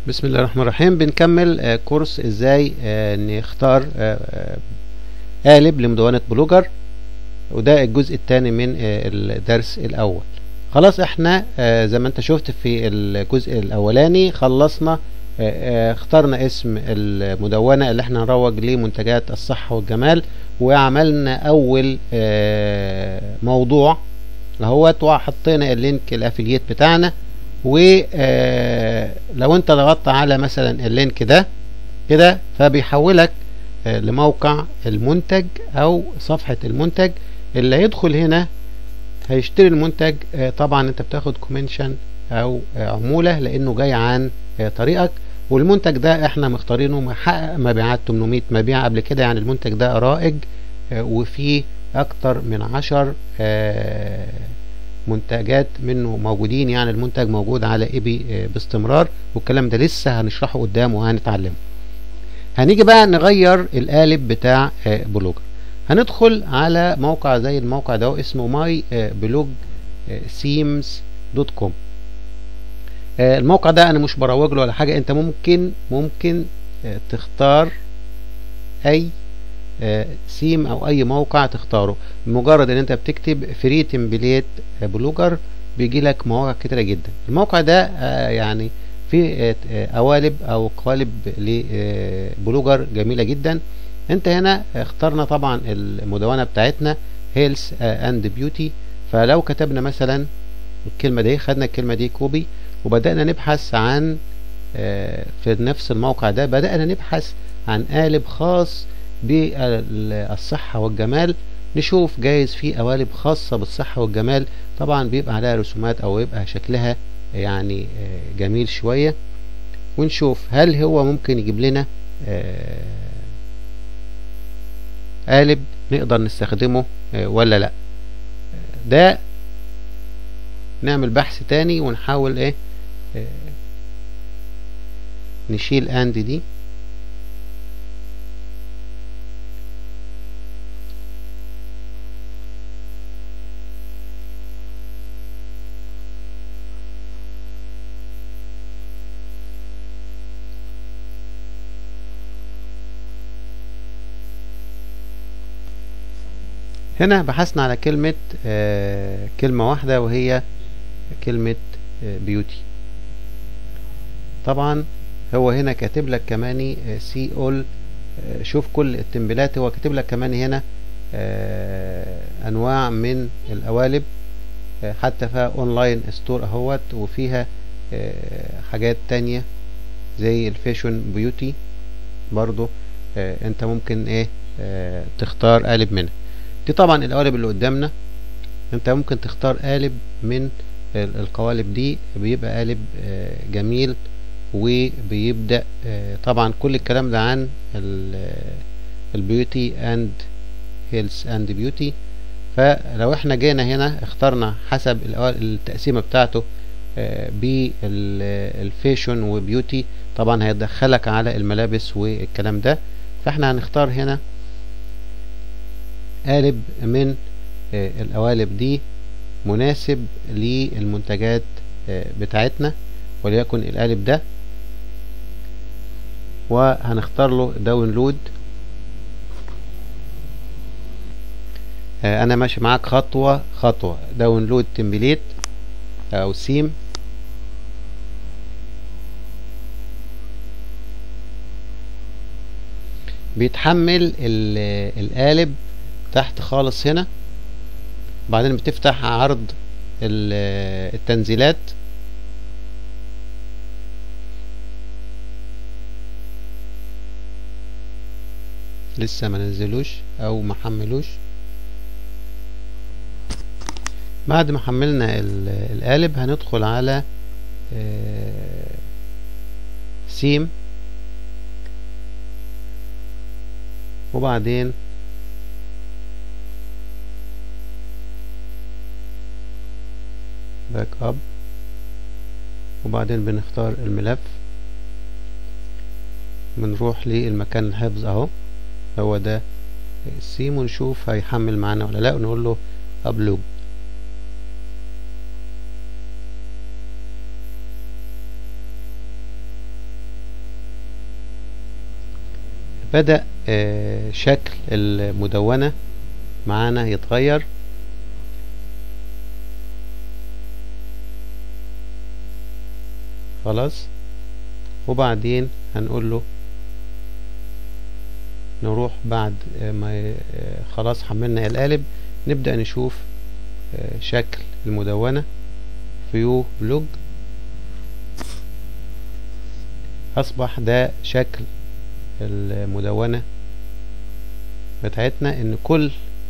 بسم الله الرحمن الرحيم بنكمل آه، كورس ازاي آه، نختار آه، آه، قالب لمدونة بلوجر وده الجزء الثاني من آه، الدرس الاول خلاص احنا آه، زي ما انت شفت في الجزء الاولاني خلصنا آه، آه، اخترنا اسم المدونة اللي احنا نروج لمنتجات الصحة والجمال وعملنا اول آه، موضوع اهوت وحطينا اللينك الافيليت بتاعنا ولو انت ضغطت على مثلا اللينك ده كده فبيحولك آه، لموقع المنتج او صفحة المنتج اللي هيدخل هنا هيشتري المنتج آه، طبعا انت بتاخد كومنشن او آه، عمولة لانه جاي عن آه، طريقك والمنتج ده احنا مختارينه محقق مبيعات 800 مبيع قبل كده يعني المنتج ده رائج آه، وفيه اكتر من عشر آه، منتجات منه موجودين يعني المنتج موجود على ايبي آه، باستمرار والكلام ده لسه هنشرحه قدام وهنتعلمه هنيجي بقى نغير القالب بتاع آه، بلوجر هندخل على موقع زي الموقع ده اسمه ماي بلوج سيمز دوت كوم الموقع ده انا مش بروج له ولا حاجه انت ممكن ممكن آه، تختار اي آه، سيم او اي موقع تختاره مجرد ان انت بتكتب فري تمبليت بلوجر بيجي لك مواقع كتيرة جدا الموقع ده آه، يعني في آه، آه، قوالب او قوالب لبلوجر جميلة جدا انت هنا اخترنا طبعا المدونة بتاعتنا هيلث اند بيوتي فلو كتبنا مثلا الكلمة دي خدنا الكلمة دي كوبي وبدأنا نبحث عن آه، في نفس الموقع ده بدأنا نبحث عن قالب خاص بالصحة والجمال نشوف جايز في قوالب خاصة بالصحة والجمال طبعا بيبقى عليها رسومات او يبقى شكلها يعني آه، جميل شوية ونشوف هل هو ممكن يجيب لنا آه، قالب نقدر نستخدمه آه، ولا لا ده نعمل بحث تاني ونحاول ايه آه، نشيل اند دي هنا بحثنا على كلمة آه كلمة واحدة وهي كلمة آه بيوتي طبعا هو هنا كاتب لك كمان سي اول شوف كل التمبلات هو كاتب لك كمان هنا آه انواع من القوالب آه حتى فيها اونلاين ستور اهوت وفيها آه حاجات تانية زي الفاشن بيوتي برضو آه انت ممكن ايه آه تختار قالب منها دي طبعا القوالب اللي قدامنا انت ممكن تختار قالب من ال- القوالب دي بيبقى قالب آه، جميل وبيبدأ آه، طبعا كل الكلام ده عن البيوتي اند هيلث اند بيوتي فلو احنا جينا هنا اخترنا حسب الأوال- التقسيمة بتاعته بالفاشن وبيوتي طبعا هيدخلك على الملابس والكلام ده فاحنا هنختار هنا قالب من آه، القوالب دي مناسب للمنتجات آه، بتاعتنا وليكن القالب ده وهنختار له داونلود آه، انا ماشي معاك خطوة خطوة داونلود تمبليت او سيم بيتحمل ال- القالب تحت خالص هنا بعدين بتفتح عرض ال- التنزيلات لسه ما نزلوش او ما حملوش بعد ما حملنا ال- القالب هندخل على آه، سيم وبعدين باك اب وبعدين بنختار الملف بنروح للمكان الحفظ اهو هو ده السيم ونشوف هيحمل معانا ولا لا ونقول له ابلود بدأ آه، شكل المدونة معانا يتغير خلاص وبعدين هنقول له نروح بعد آه، ما ي- آه، خلاص حملنا القالب نبدأ نشوف آه، شكل المدونة فيو بلوج أصبح ده شكل المدونة بتاعتنا إن كل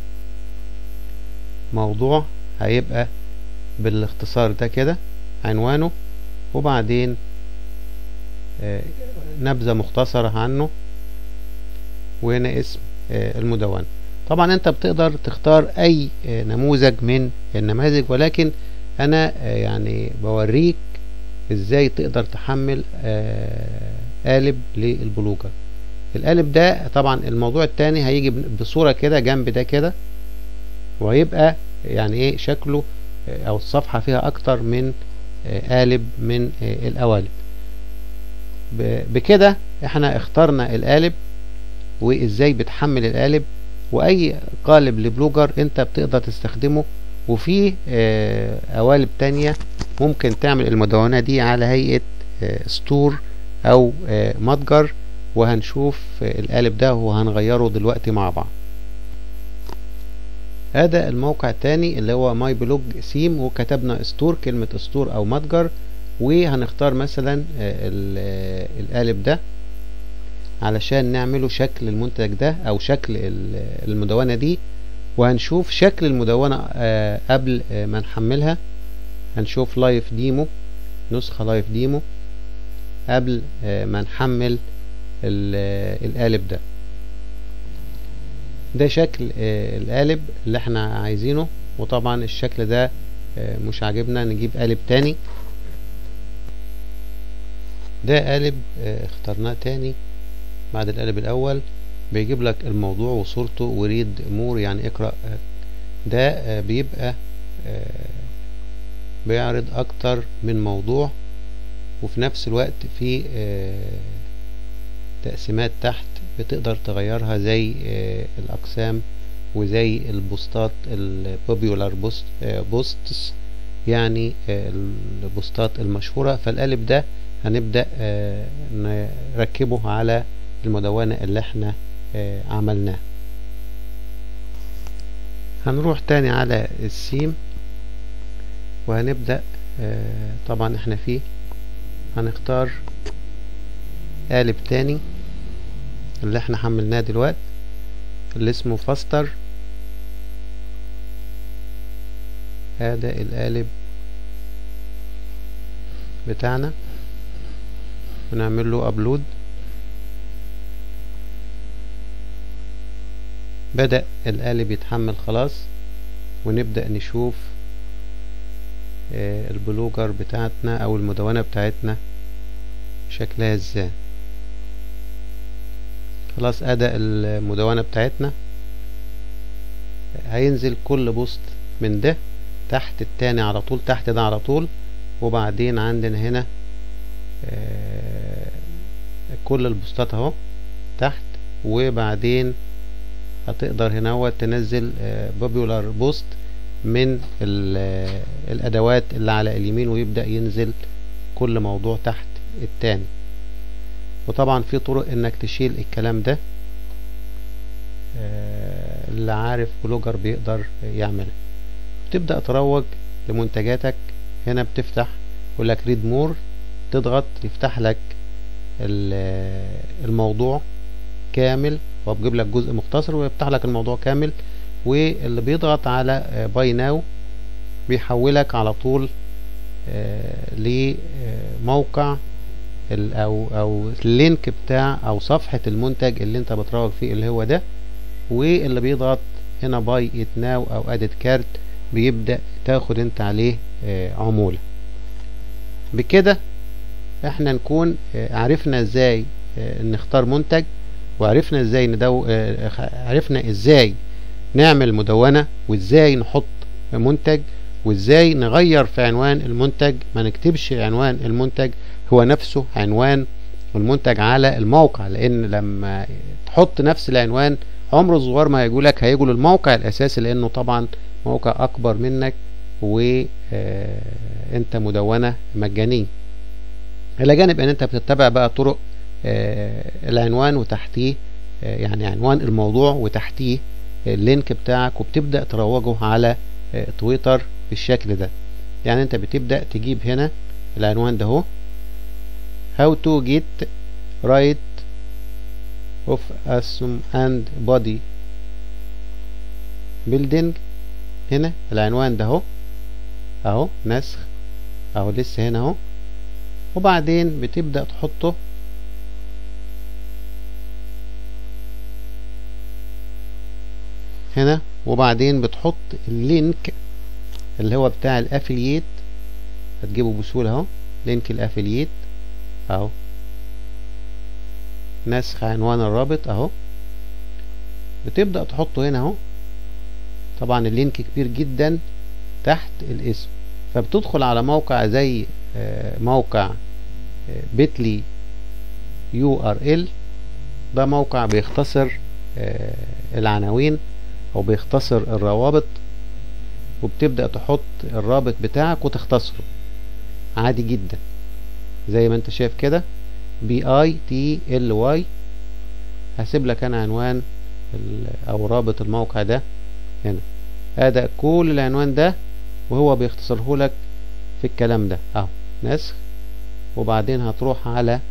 موضوع هيبقى بالاختصار ده كده عنوانه وبعدين آه، نبذة مختصرة عنه وهنا اسم آه، المدونة طبعا انت بتقدر تختار اي آه، نموذج من النماذج ولكن انا آه، يعني بوريك ازاي تقدر تحمل آه، قالب للبلوجر القالب ده طبعا الموضوع التاني هيجي بصورة كده جنب ده كده وهيبقى يعني ايه شكله آه، او الصفحة فيها اكتر من آه، قالب من آه، القوالب ب- بكده احنا اخترنا القالب وازاي بتحمل القالب واي قالب لبلوجر انت بتقدر تستخدمه وفي آه، قوالب تانية ممكن تعمل المدونة دي على هيئة آه، ستور او آه، متجر وهنشوف آه، القالب ده وهنغيره دلوقتي مع بعض هذا الموقع التاني اللي هو ماي بلوج سيم وكتبنا ستور كلمة ستور او متجر وهنختار مثلا آه، ال- آه، القالب ده علشان نعمله شكل المنتج ده او شكل ال- المدونة دي وهنشوف شكل المدونة آه، قبل آه، ما نحملها هنشوف لايف ديمو نسخة لايف ديمو قبل آه، ما نحمل ال- آه، القالب ده ده شكل آه، القالب اللي احنا عايزينه وطبعا الشكل ده آه، مش عاجبنا نجيب قالب تاني ده قالب آه، اخترناه تاني بعد القالب الاول بيجيب لك الموضوع وصورته وريد مور يعني اقرأ آه، ده آه، بيبقى آه، بيعرض اكتر من موضوع وفي نفس الوقت في آه، تقسيمات تحت بتقدر تغيرها زي آه، الاقسام وزي البوستات البوبيولار بوست بوستس يعني آه، البوستات المشهورة فالقالب ده هنبدأ آه، نركبه على المدونة اللي احنا آه، عملناها هنروح تاني على السيم وهنبدأ آه، طبعا احنا فيه هنختار قالب تاني اللي احنا حملناه دلوقتي اللي اسمه فاستر هذا القالب بتاعنا ونعمل له ابلود بدأ القالب يتحمل خلاص ونبدأ نشوف آه، البلوجر بتاعتنا او المدونة بتاعتنا شكلها ازاي خلاص ادى المدونة بتاعتنا هينزل كل بوست من ده تحت التاني على طول تحت ده على طول وبعدين عندنا هنا آه، كل البوستات اهو تحت وبعدين هتقدر هنا هو تنزل بوبيولار بوست من ال- آه، الادوات اللي على اليمين ويبدأ ينزل كل موضوع تحت التاني وطبعا في طرق انك تشيل الكلام ده آه، اللي عارف بلوجر بيقدر يعملها تبدأ تروج لمنتجاتك هنا بتفتح يقول لك ريد مور تضغط يفتح لك ال- الموضوع كامل وبجيب لك جزء مختصر ويفتح لك الموضوع كامل واللي بيضغط على باي ناو بيحولك على طول آه، لموقع ال- او او اللينك بتاع او صفحة المنتج اللي انت بتروج فيه اللي هو ده واللي بيضغط هنا باي ات ناو او ادد كارت بيبدأ تاخد انت عليه آه، عمولة بكده احنا نكون آه، عرفنا ازاي آه، نختار منتج وعرفنا ازاي ندو آه، خ- عرفنا ازاي نعمل مدونة وازاي نحط منتج وازاي نغير في عنوان المنتج ما نكتبش عنوان المنتج هو نفسه عنوان المنتج على الموقع لان لما تحط نفس العنوان عمر الزوار ما هيجوا لك هيجوا للموقع الاساسي لانه طبعا موقع اكبر منك وانت مدونة مجانية الى جانب ان انت بتتبع بقى طرق العنوان وتحتيه يعني عنوان الموضوع وتحتيه اللينك بتاعك وبتبدأ تروجه على تويتر بالشكل ده يعني انت بتبدأ تجيب هنا العنوان ده اهو how to get right of assume and body building هنا العنوان ده اهو اهو نسخ اهو لسه هنا اهو وبعدين بتبدأ تحطه هنا وبعدين بتحط اللينك اللي هو بتاع الافلييت هتجيبه بسهولة اهو لينك الافلييت اهو نسخ عنوان الرابط اهو بتبدأ تحطه هنا اهو طبعا اللينك كبير جدا تحت الاسم فبتدخل على موقع زي موقع بيتلي يو ار ال ده موقع بيختصر العناوين او بيختصر الروابط وبتبدأ تحط الرابط بتاعك وتختصره عادي جدا زي ما انت شايف كده بي اي تي ال واي هسيب لك انا عنوان او رابط الموقع ده هنا ادى كل العنوان ده وهو بيختصره لك في الكلام ده اهو نسخ وبعدين هتروح على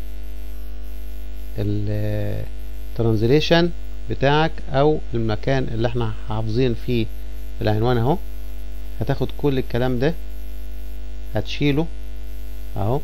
الترانزليشن بتاعك او المكان اللي احنا حافظين فيه العنوان اهو هتاخد كل الكلام ده هتشيله اهو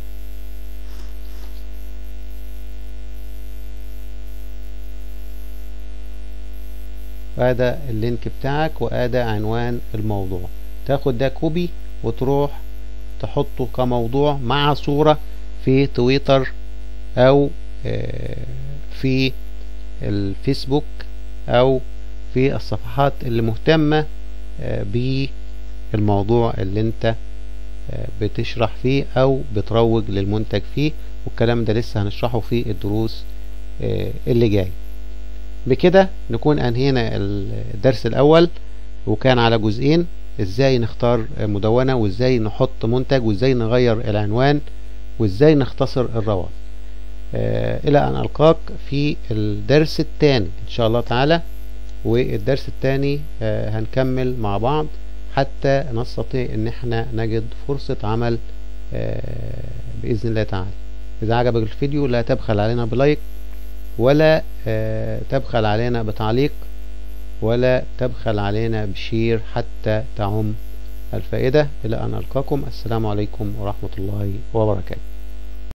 وادى اللينك بتاعك وادى عنوان الموضوع تاخد ده كوبي وتروح تحطه كموضوع مع صورة في تويتر او في الفيسبوك او في الصفحات اللي مهتمة بالموضوع اللي انت بتشرح فيه او بتروج للمنتج فيه والكلام ده لسه هنشرحه في الدروس اللي جاي بكده نكون انهينا الدرس الاول وكان على جزئين ازاي نختار مدونة وازاي نحط منتج وازاي نغير العنوان وازاي نختصر الروابط الى ان القاك في الدرس الثاني ان شاء الله تعالى والدرس الثاني هنكمل مع بعض حتى نستطيع ان احنا نجد فرصة عمل بإذن الله تعالى إذا عجبك الفيديو لا تبخل علينا بلايك ولا تبخل علينا بتعليق ولا تبخل علينا بشير حتى تعم الفائدة إلى أن ألقاكم السلام عليكم ورحمة الله وبركاته